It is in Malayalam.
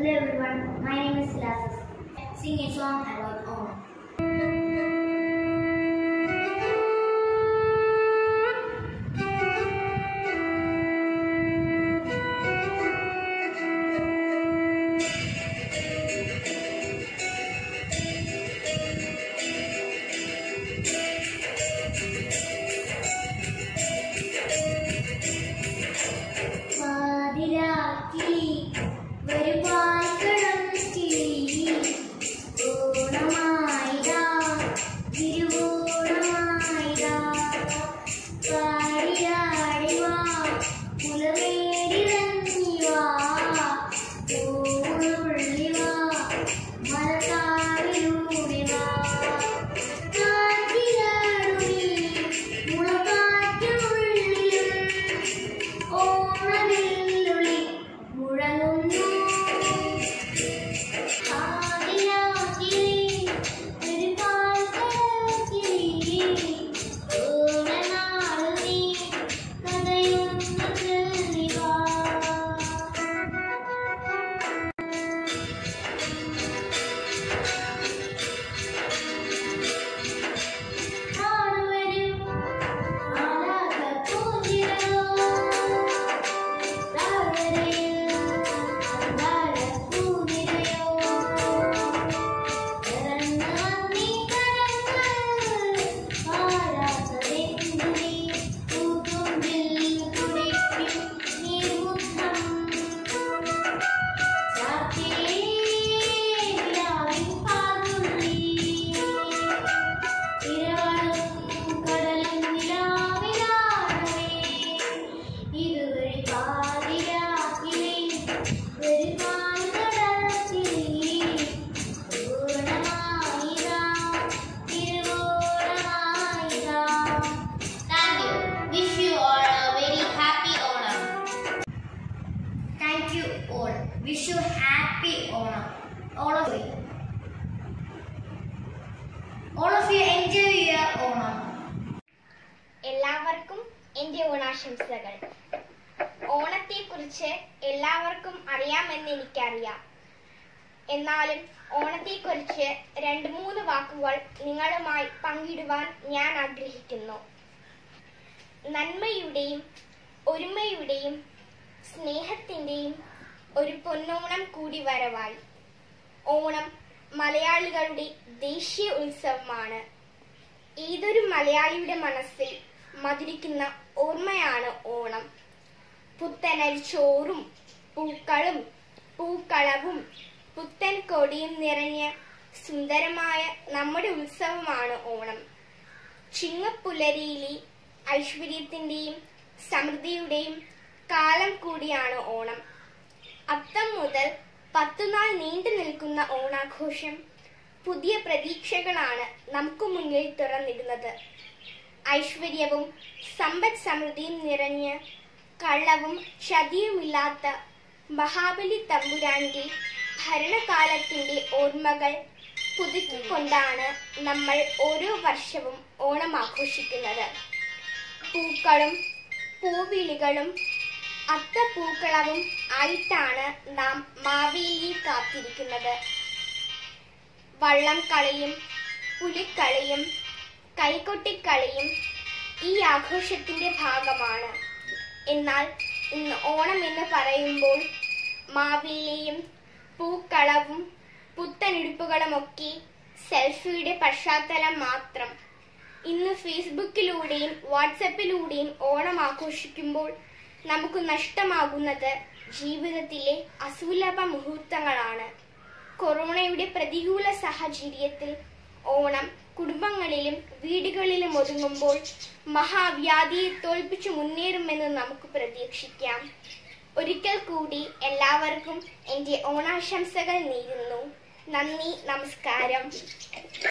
Hello everyone, my name is Silas. Sing a song about Om. വാതിലാക്കി വരുവാൻ കിളി ഓണമായിടാ തിരുവോണമായിടാ പാടിയാടി വാ പുലവേടിറങ്ങി വാ പൂവുള്ളി വാ മലക്കാവിലൂടെ വാ കാറ്റിലാടുമീ മുളകാറ്റുള്ളിലും ഓണവില്ലുളി മുഴങ്ങുന്നു ആദിയാകിലി ഒരു പാൽക്കടക്കിലി ഓണനാളു നീ കഥയുന്നു ചൊല്ലിവാ ആടുവരും ആലാകപ്പൂഞ്ചിരോ താഴ്വരയിൽ താഴപ്പൂനിരയോ പിറന്നു വന്നീ കരങ്ങൾ ആരാധനെന്തുനീ പൂത്തുമ്പിൽ കുടിക്കും നീർമുഖം ചാർത്തിയേ വിലാവിൻ പാതുള്ളി ഇരവാളും കടലും നിലാവിലാണവേ ഇതുവഴി പാതിരാക്കിലേ വരുവാൻ കടത്തിലേ പൂർണ്ണമായിതാ തിരുവോണമായിതാ Thank you. Wish you all a very happy Onam. Thank you all. Wish you happy Onam. All of you. All of you enjoy your Onam. എല്ലാവർക്കും എൻ്റെ ഓണാശംസകൾ ഓണത്തെക്കുറിച്ച് എല്ലാവർക്കും അറിയാമെന്ന് എനിക്കറിയാം എന്നാലും ഓണത്തെക്കുറിച്ച് രണ്ട് മൂന്ന് വാക്കുകൾ നിങ്ങളുമായി പങ്കിടുവാൻ ഞാൻ ആഗ്രഹിക്കുന്നു നന്മയുടെയും ഒരുമയുടെയും സ്നേഹത്തിൻ്റെയും ഒരു പൊന്നോണം കൂടി വരവായി ഓണം മലയാളികളുടെ ദേശീയ ഉത്സവമാണ് ഏതൊരു മലയാളിയുടെ മനസ്സിൽ മധുരിക്കുന്ന ഓർമ്മയാണ് ഓണം പുത്തനരി ചോറും പൂക്കളും പൂക്കളവും പുത്തൻ കൊടിയും നിറഞ്ഞ സുന്ദരമായ നമ്മുടെ ഉത്സവമാണ് ഓണം ചിങ്ങപ്പുലരിയിലെ ഐശ്വര്യത്തിന്റെയും സമൃദ്ധിയുടെയും കാലം കൂടിയാണ് ഓണം അത്തം മുതൽ പത്തുനാൾ നീണ്ടു നിൽക്കുന്ന ഓണാഘോഷം പുതിയ പ്രതീക്ഷകളാണ് നമുക്ക് മുന്നിൽ തുറന്നിടുന്നത് ഐശ്വര്യവും സമ്പദ് സമൃദ്ധിയും നിറഞ്ഞ് കള്ളവും ചതിയുമില്ലാത്ത മഹാബലി തമ്പുരാന്റെ ഭരണകാലത്തിന്റെ ഓർമ്മകൾ പുതുക്കിക്കൊണ്ടാണ് നമ്മൾ ഓരോ വർഷവും ഓണം ആഘോഷിക്കുന്നത് പൂക്കളും പൂവിളികളും അത്തപ്പൂക്കളവും ആയിട്ടാണ് നാം മാവേലിയെ കാത്തിരിക്കുന്നത് വള്ളം കളിയും പുലിക്കളിയും കൈകൊട്ടിക്കളിയും ഈ ആഘോഷത്തിന്റെ ഭാഗമാണ് എന്നാൽ ഇന്ന് ഓണം എന്ന് പറയുമ്പോൾ മാവേലിയും പൂക്കളവും പുത്തനുടുപ്പുകളുമൊക്കെ സെൽഫിയുടെ പശ്ചാത്തലം മാത്രം ഇന്ന് ഫേസ്ബുക്കിലൂടെയും വാട്സപ്പിലൂടെയും ഓണം ആഘോഷിക്കുമ്പോൾ നമുക്ക് നഷ്ടമാകുന്നത് ജീവിതത്തിലെ അസുലഭ മുഹൂർത്തങ്ങളാണ് കൊറോണയുടെ പ്രതികൂല സാഹചര്യത്തിൽ ഓണം കുടുംബങ്ങളിലും വീടുകളിലും ഒതുങ്ങുമ്പോൾ മഹാവ്യാധിയെ തോൽപ്പിച്ചു മുന്നേറുമെന്ന് നമുക്ക് പ്രതീക്ഷിക്കാം ഒരിക്കൽ കൂടി എല്ലാവർക്കും എൻ്റെ ഓണാശംസകൾ നേരുന്നു നന്ദി നമസ്കാരം